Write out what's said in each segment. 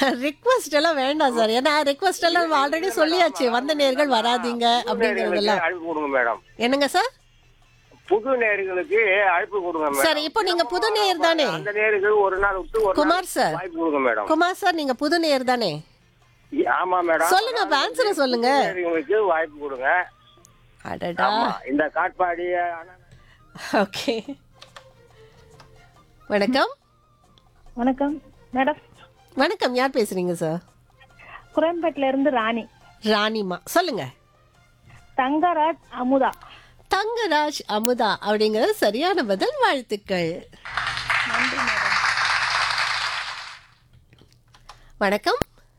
Request எல்லாம் வேண்டாம் sir ஏன்னா ரிக்வஸ்ட் எல்லாம் ஆல்ரெடி சொல்லியாச்சு வந்த நேர்கள் வராதீங்க அப்படிங்கறதெல்லாம் அழைப்பு கொடுங்க மேடம் என்னங்க சார் புது நேர்களுக்கு அழைப்பு கொடுங்க மேடம் சார் இப்போ நீங்க புது நேயர் தானே அந்த நேர்கள் ஒரு நாள் விட்டு ஒரு குமார் நாள் சார். வாய்ப்பு கொடுங்க மேடம் குமார் சார் நீங்க புது நேயர் தானே ஆமா மேடம் சொல்லுங்க அப்ப ஆன்சரை சொல்லுங்க நேர்களுக்கு வாய்ப்பு கொடுங்க அடடா ஆமா இந்த காட்பாடி அண்ணா- ஓகே வணக்கம் வணக்கம் மேடம் வணக்கம் யார் பேசுறீங்க சார் குரம்பேட்டில இருந்து ராணி ராணிமா சொல்லுங்க தங்கராஜ் அமுதா தங்கராஜ் அமுதா அப்படிங்கிறது சரியான பதில் வாழ்த்துக்கள் வணக்கம்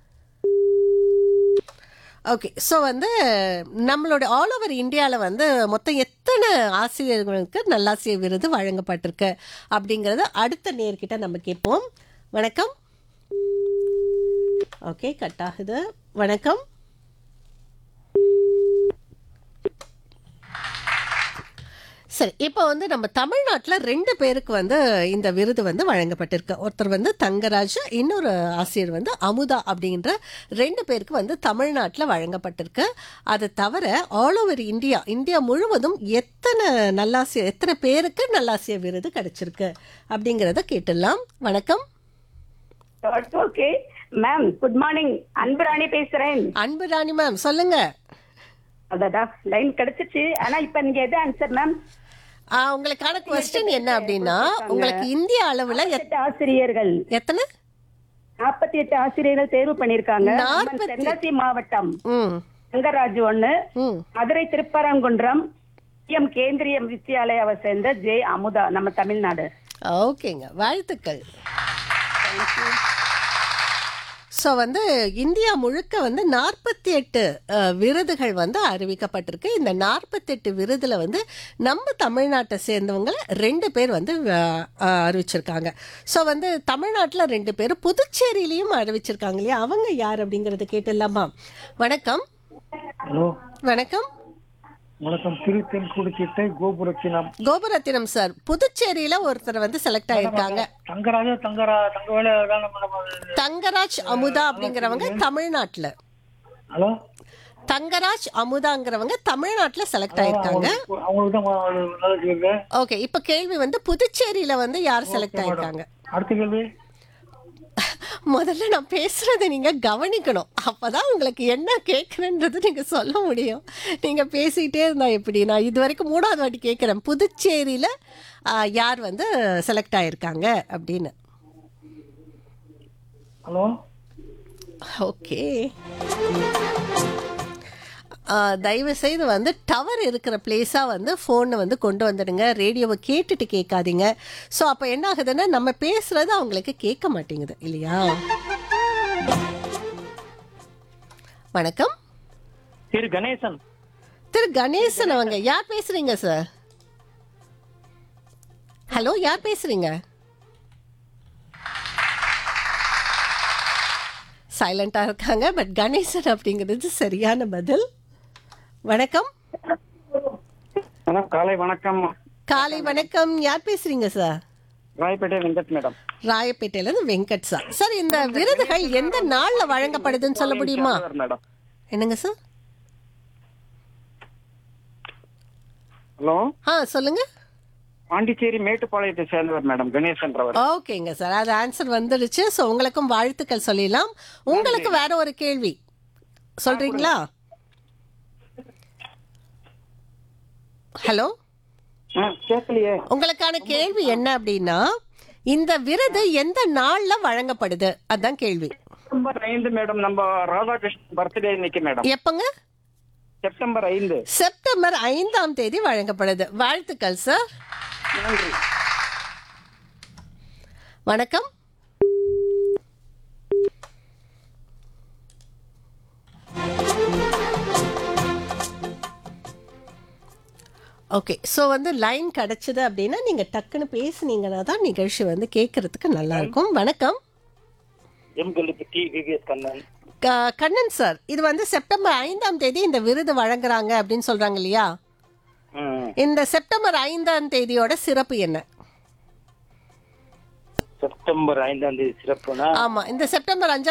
ஓகே ஸோ வந்து நம்மளோட ஆல் ஓவர் இந்தியாவில் வந்து மொத்தம் எத்தனை ஆசிரியர்களுக்கு நல்லாசிரியர் விருது வழங்கப்பட்டிருக்கு அப்படிங்கிறத அடுத்த நேர்கிட்ட நம்ம கேட்போம் வணக்கம் ஓகே கட் ஆகுது வணக்கம் சரி இப்போ வந்து நம்ம தமிழ்நாட்டில் ரெண்டு பேருக்கு வந்து இந்த விருது வந்து வழங்கப்பட்டிருக்கு ஒருத்தர் வந்து தங்கராஜ் இன்னொரு ஆசிரியர் வந்து அமுதா அப்படின்ற ரெண்டு பேருக்கு வந்து தமிழ்நாட்டில் வழங்கப்பட்டிருக்கு அது தவிர ஆல் ஓவர் இந்தியா இந்தியா முழுவதும் எத்தனை நல்லாசிரியர் எத்தனை பேருக்கு நல்லாசிரியர் விருது கிடைச்சிருக்கு அப்படிங்கிறத கேட்டுடலாம் வணக்கம் okay ma'am good morning Anburani பேசுறேன் அன்பு ராணி மேம் சொல்லுங்க அடடா லைன் கிடைச்சிச்சு ஆனா இப்ப நீங்க எது ஆன்சர் மேம் ஆ, உங்களுக்கான கொஸ்டின் என்ன அப்படின்னா உங்களுக்கு இந்திய அளவில் எத்- எட்டு ஆசிரியர்கள் எத்தனை நாற்பத்தி எட்டு ஆசிரியர்கள் தேர்வு பண்ணிருக்காங்க நம்ம நாற்பத்தி- தென்காசி மாவட்டம் ம் தங்கராஜ் ஒண்ணு ம் மதுரை திருப்பரங்குன்றம் எம் கேந்திரிய வித்யாலயாவை சேர்ந்த ஜே அமுதா நம்ம தமிழ்நாடு ஓகேங்க வாழ்த்துக்கள் ஸோ வந்து இந்தியா முழுக்க வந்து நாற்பத்தி எட்டு விருதுகள் வந்து அறிவிக்கப்பட்டிருக்கு இந்த நாற்பத்தெட்டு விருதுல வந்து நம்ம தமிழ்நாட்டை சேர்ந்தவங்கள ரெண்டு பேர் வந்து அஹ், அஹ், அறிவிச்சிருக்காங்க ஸோ வந்து தமிழ்நாட்டில் ரெண்டு பேர் புதுச்சேரியிலையும் அறிவிச்சிருக்காங்க இல்லையா அவங்க யார் அப்படிங்கறத கேட்டுடலாமா வணக்கம் ஹலோ வணக்கம் வணக்கம் திரு தென்குடிச்சிட்டை கோபுரத்தினம் கோபுரத்தினம் சார் புதுச்சேரியில ஒருத்தர் வந்து செலக்ட் ஆயிருக்காங்க தங்கராஜ தங்கரா தங்கவேல தானே மேடம் அது? தங்கராஜ் அமுதா அப்படிங்கிறவங்க தமிழ்நாட்டுல ஹலோ தங்கராஜ் அமுதாங்கிறவங்க தமிழ்நாட்டுல செலக்ட் ஆயிருக்காங்க அவங்களுக்கு தான் அது நல்ல கேள்வி ஓகே இப்ப கேள்வி வந்து புதுச்சேரியில வந்து யார் செலக்ட் ஆயிருக்காங்க அடுத்த கேள்வி முதல்ல நான் பேசுறதை நீங்க கவனிக்கணும் அப்பதான் உங்களுக்கு என்ன கேட்குறேன்றது நீங்க சொல்ல முடியும் நீங்க பேசிட்டே இருந்தா எப்படி நான் இது வரைக்கும் மூணாவது வாட்டி கேட்குறேன் புதுச்சேரியில ஆ, யார் வந்து செலக்ட் ஆயிருக்காங்க அப்படின்னு ஹலோ ஓகே தயவு செய்து வந்து டவர் இருக்கிற பிளேஸாக வந்து ஃபோனை வந்து கொண்டு வந்துடுங்க ரேடியோவை கேட்டுட்டு கேட்காதீங்க ஸோ அப்போ என்ன ஆகுதுன்னா நம்ம பேசுறது அவங்களுக்கு கேட்க மாட்டேங்குது இல்லையா வணக்கம் திரு கணேசன் திரு கணேசன் அவங்க யார் பேசுறீங்க சார் ஹலோ யார் பேசுறீங்க சைலண்டா இருக்காங்க பட் கணேசன் அப்படிங்கிறது சரியான பதில் வணக்கம் மேடம் காலை வணக்கம் காலை வணக்கம் யார் பேசுறீங்க சார் ராயப்பேட்டை வெங்கட் மேடம் ராயப்பேட்டையில இருந்து வெங்கட் சார் சார் இந்த விருதுகள் எந்த நாள்ல வழங்கப்படுதுன்னு சொல்ல முடியுமா மேடம் என்னங்க சார் ஹலோ ஆ சொல்லுங்க பாண்டிச்சேரி மேட்டுப்பாளையத்தை சேர்ந்தவர் மேடம் கணேசன்றவர் ஓகேங்க சார் அது ஆன்சர் வந்துடுச்சு ஸோ உங்களுக்கும் வாழ்த்துக்கள் சொல்லிடலாம் உங்களுக்கு வேற ஒரு கேள்வி சொல்றீங்களா ஹலோ ஆ, கேட்கலையே உங்களுக்கான கேள்வி என்ன அப்படின்னா இந்த விருது எந்த நாள்ல வழங்கப்படுது அதான் கேள்வி செப்டம்பர் ஐந்து மேடம் நம்ம ராதாகிருஷ்ணன் பர்த்டே இன்னைக்கு மேடம் எப்பங்க செப்டம்பர் ஐந்து செப்டம்பர் ஐந்தாம் தேதி வழங்கப்படுது வாழ்த்துக்கள் சார் நன்றி வணக்கம் ஓகே ஸோ வந்து லைன் கிடைச்சது அப்படின்னா நீங்கள் டக்குன்னு பேசுனீங்கன்னா தான் நிகழ்ச்சி வந்து கேட்கறதுக்கு நல்லா இருக்கும் வணக்கம் எம் கல்லிப்பட்டி விவிஎஸ் கண்ணன் க- கண்ணன் சார் இது வந்து செப்டம்பர் ஐந்தாம் தேதி இந்த விருது வழங்குறாங்க அப்படின்னு சொல்றாங்க இல்லையா ம். இந்த செப்டம்பர் ஐந்தாம் தேதியோட சிறப்பு என்ன செப்டம்பர் ஐந்தாம் தேதி சிறப்புனா ஆமா இந்த செப்டம்பர் அஞ்சாம்